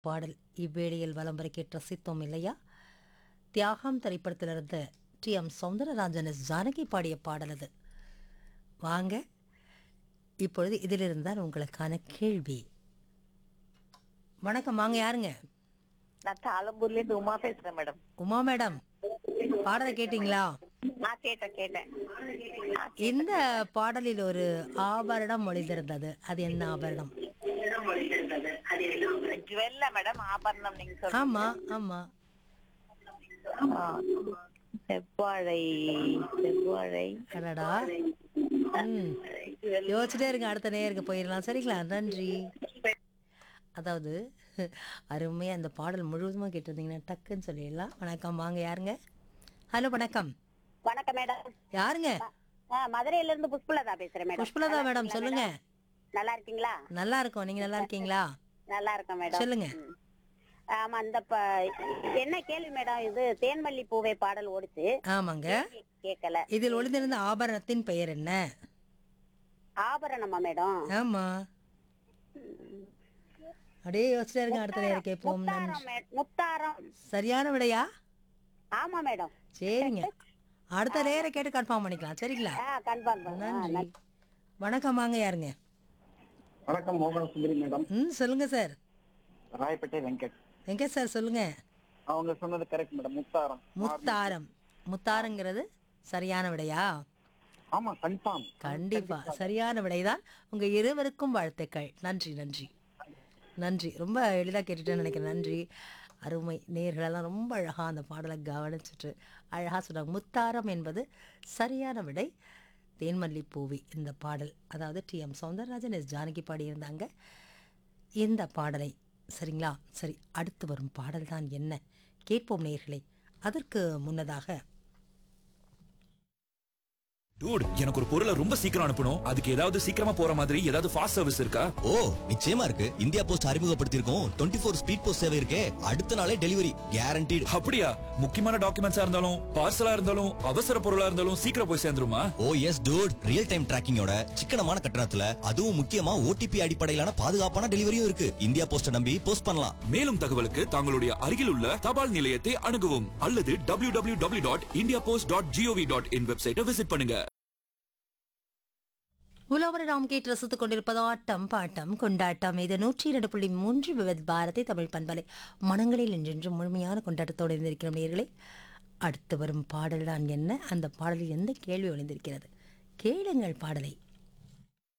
பாடல் இவ்வேளையில் வலம் வரை கேட்டு ரசித்தோம் இல்லையா தியாகம் திரைப்படத்திலிருந்து T M Soundararajan S Janaki பாடிய பாடல் அது வாங்க இப்பொழுது இதிலிருந்து தான் உங்களுக்கான கேள்வி வணக்கம் வாங்க யாருங்க நான் தாளம்பூர்ல இருந்து உமா பேசுறேன் மேடம் உமா மேடம் பாடலை கேட்டிங்களா நான் கேட்டேன் கேட்டேன் இந்த பாடலில் ஒரு ஆபரணம் ஒளிந்திருந்தது அது என்ன ஆபரணம் ஜுவல்ல மேடம் ஆபரணம் நீங்க சொல்லுங்க ஆமா ஆமா ஆ. செவ்வாழை செவ்வாழை அடடா ம் யோசிச்சுட்டே இருங்க அடுத்த நேருக்கு போயிடலாம் சரிங்களா நன்றி அதாவது அருமையாக அந்த பாடல் முழுவதுமாக கேட்டிருந்தீங்கன்னா டக்குன்னு சொல்லிடலாம் வணக்கம் வாங்க யாருங்க ஹலோ வணக்கம் வணக்கம் மேடம் யாருங்க ஆ, மதுரையில இருந்து புஷ்பலதா பேசுறேன் மேடம் புஷ்பலதா மேடம் சொல்லுங்க நல்லா இருக்கீங்களா நல்லா இருக்கோம் நீங்க நல்லா இருக்கீங்களா நல்லா இருக்கேன் மேடம் சொல்லுங்க ம். ஆமா அந்த ப- என்ன கேள்வி மேடம் இது தேன்மல்லி பூவை பாடல் ஓடிச்சு ஆமாங்க கேட்கல இதில் ஒளிந்திருந்த ஆபரணத்தின் பெயர் என்ன ஆபரணமா மேடம் ஆமா அப்படியே யோசிச்சுட்டே இருங்க அடுத்த நேரம் கேட்போம் நன்றி முத்தாரம் மே- முத்தாரம் சரியான விடையா ஆமா மேடம் சரிங்க அடுத்த நேரம் கேட்டு கன்ஃபார்ம் பண்ணிக்கலாம் சரிங்களா ஆ கன்ஃபார்ம் நன்றி வணக்கம் வாங்க யாருங்க வணக்கம் மோகன சுந்தரி மேடம் ம் சொல்லுங்க சார் ராயப்பேட்டை வெங்கட் எங்க சார் சொல்லுங்க அவங்க சொன்னது கரெக்ட் மேடம் முத்தாரம் முத்தாரம் முத்தாரங்கிறது சரியான விடையா ஆமா கன்ஃபார்ம் கண்டிப்பா சரியான விடைதான் உங்க இருவருக்கும் வாழ்த்துக்கள் நன்றி நன்றி நன்றி ரொம்ப எளிதாக கேட்டுட்டேன்னு நினைக்கிறேன் நன்றி அருமை நேர்களெல்லாம் ரொம்ப அழகாக அந்த பாடலை கவனிச்சுட்டு அழகாக சொன்னாங்க முத்தாரம் என்பது சரியான விடை தேன்மல்லி பூவி இந்த பாடல் அதாவது T M Soundararajan S Janaki பாடியிருந்தாங்க இந்த பாடலை சரிங்களா சரி அடுத்து வரும் பாடல் தான் என்ன கேட்போம் நேர்களே அதற்கு முன்னதாக டூட் எனக்கு ஒரு பொருளை ரொம்ப சீக்கிரம் அனுப்பணும் அதுக்கு ஏதாவது சீக்கிரமா போற மாதிரி ஏதாவது ஃபாஸ்ட் சர்வீஸ் இருக்கா ஓ நிச்சயமா இருக்கு இந்தியா போஸ்ட் அறிமுகப்படுத்தியிருக்கோம் டுவெண்ட்டி ஃபோர் ஸ்பீட் போஸ்ட் சேவை இருக்கே அடுத்த நாளே டெலிவரி கேரண்டீடு அப்படியா முக்கியமான டாக்குமெண்ட்ஸா இருந்தாலும் பார்சலா இருந்தாலும் அவசர பொருளா இருந்தாலும் சீக்கிரம் போய் சேர்ந்துருமா ஓ எஸ் டூட் ரியல் டைம் டிராக்கிங்கோட சிக்கனமான கட்டணத்துல அதுவும் முக்கியமா ஓடிபி அடிப்படையிலான பாதுகாப்பான டெலிவரியும் இருக்கு இந்தியா போஸ்ட நம்பி போஸ்ட் பண்ணலாம் மேலும் தகவலுக்கு தங்களுடைய அருகில் உள்ள தபால் நிலையத்தை அணுகவும் அல்லது W W W dot India post dot gov dot in வெப்சைட்டை விசிட் பண்ணுங்க உலவரை நாம் கேட்டு ரசித்துக் கொண்டிருப்பது ஆட்டம் பாட்டம் கொண்டாட்டம் இது நூற்றி இரண்டு புள்ளி மூன்று விவத் பாரதி தமிழ் பண்பலை மனங்களில் என்றென்றும் முழுமையான கொண்டாட்டத்தோடு இருந்திருக்கிறோம் நேர்களே அடுத்து வரும் பாடல் தான் என்ன அந்த பாடலில் எந்த கேள்வி ஒளிந்திருக்கிறது கேளுங்கள் பாடலை